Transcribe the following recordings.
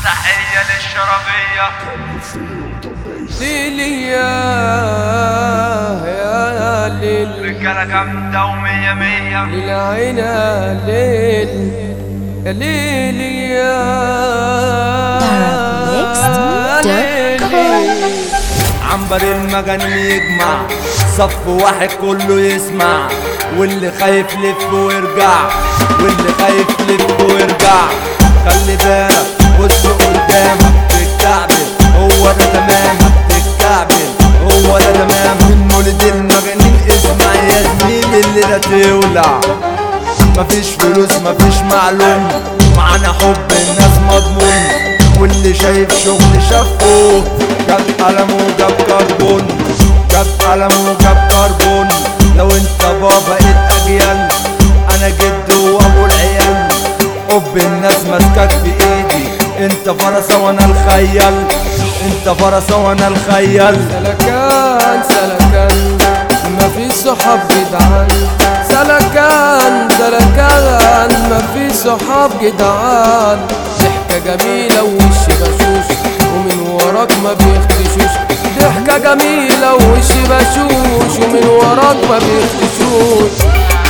تحية للشرفية ليلي يا يا ليل رجالة جامدة ومية مية للعينا ليل يا ليلي يا ليلي عنبر المجانين يجمع صف واحد كله يسمع واللي خايف لف ويرجع واللي خايف لف ويرجع خلي بالك بص قدامك تتكعبل هو ده تمامك تتكعبل هو ده تمام من مولد المجانين اسمع يا زميلي اللي ده تولع مفيش فلوس مفيش معلوم معانا حب الناس مضمون واللي شايف شغل شافه جاب قلمه وجاب كربون جاب قلمه وجاب كربون لو انت بابا الاجيال انا جد وابو العيال حب الناس ماسكك في ايدي انت فرسه وانا الخيال انت فرسه وانا الخيال سلكان سلكان ما في صحاب جدعان سلكان سلكان ما في صحاب جدعان ضحكة جميلة ووش بشوش ومن وراك ما بيختشوش ضحكة جميلة ووش بشوش ومن وراك ما بيختشوش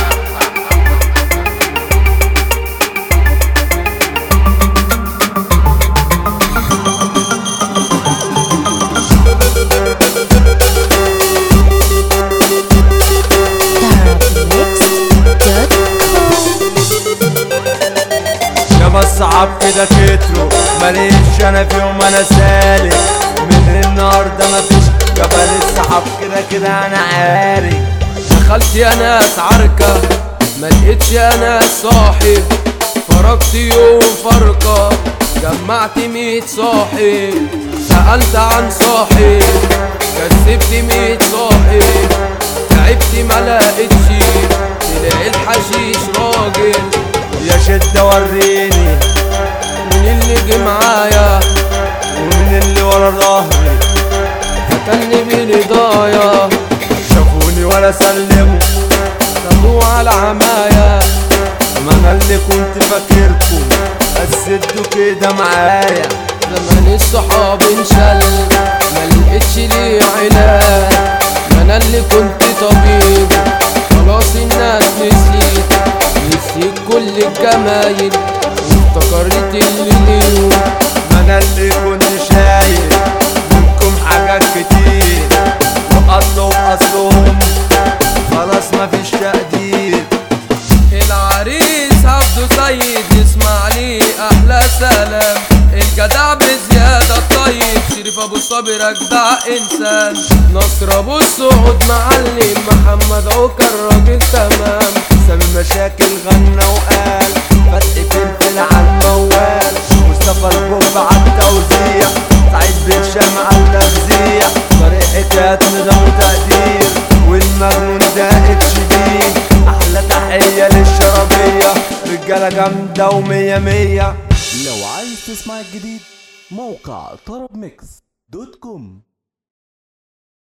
يا بس صعب كده كترو ماليش انا في يوم انا سالك من النهارده مفيش جبل السحاب كده كده انا عارف دخلت يا ناس عركة ما لقيتش يا ناس صاحب فرقت يوم فرقة جمعت ميت صاحب سألت عن صاحب كذبت ميت صاحب تعبت ما لقيتش تلاقي الحشيش راجل يا شدة وريني من اللي جه معايا ومن اللي ورا ظهري فتني بالإضاية شافوني ولا سلموا خدوه على عمايا ما انا اللي كنت فاكركم بس انتوا كده معايا زمان الصحاب انشل ما لقيتش ليه علاج ما انا اللي كنت طبيب خلاص الناس نسيت نسيت كل الجمايل وافتكرت اللي ليهم ما انا اللي كنت شايل منكم حاجات كتير وقصوا بأصلهم خلاص مفيش تقدير العريس عبده سيد يسمع لي احلى سلام الجدع بزيادة طيب شريف ابو صابر اجدع انسان نصر ابو السعود معلم محمد عوكر راجل تمام سامي مشاكل غنى وقال فتحي فلفل على الموال مصطفى البوب على التوزيع سعيد بن شام على التفزيع طريقة نظام وتقدير والمجنون ده اتش دي احلى تحية للشرابية رجالة جامدة ومية مية لو عايز تسمع الجديد موقع طرب ميكس دوت كوم